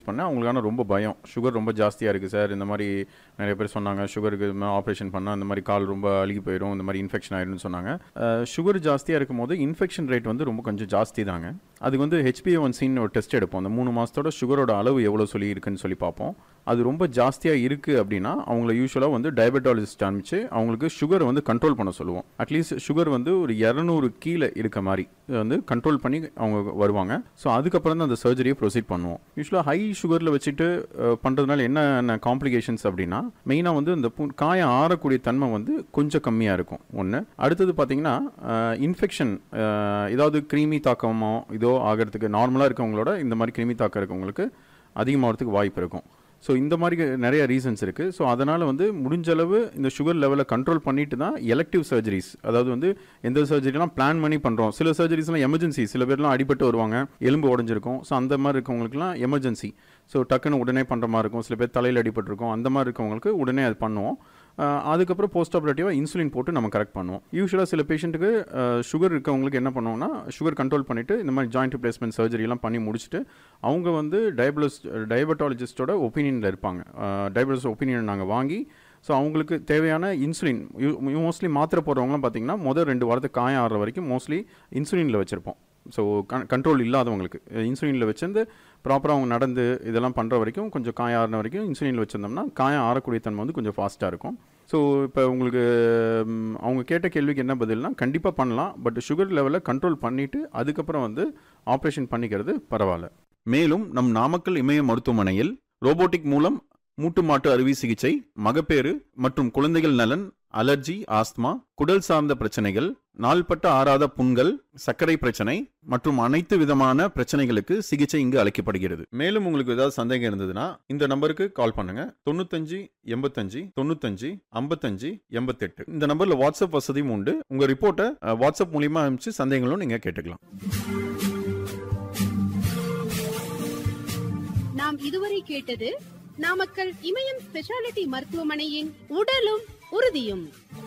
பண்ணேன் அவங்களுக்கான ரொம்ப பயம் சுகர் ரொம்ப ஜாஸ்தியாக இருக்குது சார் இந்த மாதிரி நிறைய பேர் சொன்னாங்க சுகருக்கு ஆப்ரேஷன் பண்ணால் இந்த மாதிரி கால் ரொம்ப அழுகி போயிடும் இந்த மாதிரி இன்ஃபெக்ஷன் ஆயிடும்னு சொன்னாங்க சுகர் ஜாஸ்தியாக இருக்கும் போது இன்ஃபெக்ஷன் ரேட் வந்து ரொம்ப கொஞ்சம் ஜாஸ்தி தாங்க அதுக்கு வந்து ஹெச்பிஏ ஒரு டெஸ்ட் எடுப்போம் அந்த மூணு மாதத்தோட சுகரோட அளவு எவ்வளோ சொல்லி இருக்குன்னு சொல்லி பார்ப்போம் அது ரொம்ப ஜாஸ்தியாக இருக்குது அப்படின்னா அவங்கள யூஸ்வலாக வந்து டயபெட்டாலஜிஸ்ட் அனுப்பிச்சு அவங்களுக்கு சுகரை வந்து கண்ட்ரோல் பண்ண சொல்லுவோம் அட்லீஸ்ட் சுகர் வந்து ஒரு இரநூறு கீழே இருக்க மாதிரி வந்து கண்ட்ரோல் பண்ணி அவங்க வருவாங்க ஸோ அதுக்கப்புறம் தான் அந்த சர்ஜரியை ப்ரொசீட் பண்ணுவோம் யூஸ்வலாக ஹை சுகரில் வச்சுட்டு அஹ், பண்றதுனால என்ன காம்ப்ளிகேஷன்ஸ் அப்படின்னா மெயினாக வந்து இந்த புண்- காயம் ஆறக்கூடிய தன்மை வந்து கொஞ்சம் கம்மியாக இருக்கும் ஒன்று அடுத்தது பார்த்தீங்கன்னா இன்ஃபெக்ஷன் ஏதாவது கிருமி தாக்கமோ இதோ ஆகிறதுக்கு நார்மலாக இருக்கவங்களோட இந்த மாதிரி கிருமி தாக்கம் இருக்கவங்களுக்கு அதிகமாகிறதுக்கு வாய்ப்பு இருக்கும் ஸோ இந்த மாதிரி நிறைய ரீசன்ஸ் இருக்குது ஸோ அதனால் வந்து முடிஞ்ச அளவு இந்த சுகர் லெவலை கண்ட்ரோல் பண்ணிட்டு தான் எலக்டிவ் சர்ஜரிஸ் அதாவது வந்து எந்த சர்ஜரிலாம் பிளான் பண்ணி பண்ணுறோம் சில சர்ஜரிஸ்லாம் எமர்ஜென்சி சில பேர்லாம் அடிபட்டு வருவாங்க எலும்பு உடஞ்சிருக்கும் ஸோ அந்த மாதிரி இருக்கவங்களுக்குலாம் எமர்ஜென்சி ஸோ டக்குன்னு உடனே பண்ணுற மாதிரி இருக்கும் சில பேர் தலையில் அடிபட்டிருக்கும் அந்த மாதிரி இருக்கவங்களுக்கு உடனே அது பண்ணுவோம் அஹ் அதுக்கப்புறம் போஸ்ட் ஆப்ரேட்டிவாக இன்சுலின் போட்டு நம்ம கரெக்ட் பண்ணுவோம் யூஸ்வலாக சில பேஷண்ட்டுக்கு சுகர் இருக்கவங்களுக்கு என்ன பண்ணுவோம்னா சுகர் கண்ட்ரோல் பண்ணிவிட்டு இந்த மாதிரி ஜாயிண்ட் ரிப்ளேஸ்மெண்ட் சர்ஜரிலாம் பண்ணி முடிச்சுட்டு அவங்க வந்து டயபலஸ் டயபட்டாலஜிஸ்டோட ஒப்பீனியனில் இருப்பாங்க டயபலஸ் ஒப்பீனியன் நாங்கள் வாங்கி ஸோ அவங்களுக்கு தேவையான இன்சுலின் மோஸ்ட்லி மாத்திரை போடுறவங்களாம் பார்த்தீங்கன்னா முதல் ரெண்டு வாரத்துக்கு காயம் ஆடுற வரைக்கும் மோஸ்ட்லி இன்சுலினில் வச்சுருப்போம் ஸோ கண்ட்ரோல் இல்லாதவங்களுக்கு இன்சுலினில் வச்சிருந்து ப்ராப்பராக அவங்க நடந்து இதெல்லாம் பண்ணுற வரைக்கும் கொஞ்சம் காயம் ஆறின வரைக்கும் இன்சுலினில் வச்சிருந்தோம்னா காயம் ஆறக்கூடிய தன்மை வந்து கொஞ்சம் ஃபாஸ்ட்டாக இருக்கும் ஸோ இப்போ உங்களுக்கு ம், அவங்க கேட்ட கேள்விக்கு என்ன பதில்னா கண்டிப்பாக பண்ணலாம் பட் சுகர் லெவலை கண்ட்ரோல் பண்ணிவிட்டு அதுக்கப்புறம் வந்து ஆப்ரேஷன் பண்ணிக்கிறது பரவாயில்ல மேலும் நம் நாமக்கல் இமய மருத்துவமனையில் ரோபோட்டிக் மூலம் மூட்டு மாட்டு அறுவை சிகிச்சை மகப்பேறு மற்றும் குழந்தைகள் நலன் அலர்ஜி ஆஸ்துமா குடல் சார்ந்த பிரச்சனைகள் நாள்பட்ட ஆறாத புண்கள் சர்க்கரை பிரச்சனை மற்றும் அனைத்து விதமான பிரச்சனைகளுக்கு சிகிச்சை இங்கு அளிக்கப்படுகிறது மேலும் உங்களுக்கு ஏதாவது சந்தேகம் இருந்ததுன்னா இந்த நம்பருக்கு கால் பண்ணுங்க தொண்ணூத்தஞ்சு எண்பத்தஞ்சு தொண்ணூத்தஞ்சு ஐம்பத்தஞ்சு எண்பத்தெட்டு இந்த நம்பர்ல வாட்ஸ்அப் வசதியும் உண்டு உங்க ரிப்போர்ட்டை அஹ், வாட்ஸ்அப் மூலியமா அனுப்பிச்சு சந்தேகங்களும் நீங்க கேட்டுக்கலாம் நாம் இதுவரை கேட்டது நாமக்கல் இமயம் ஸ்பெஷாலிட்டி மருத்துவமனையின் உடலும் உறுதியும்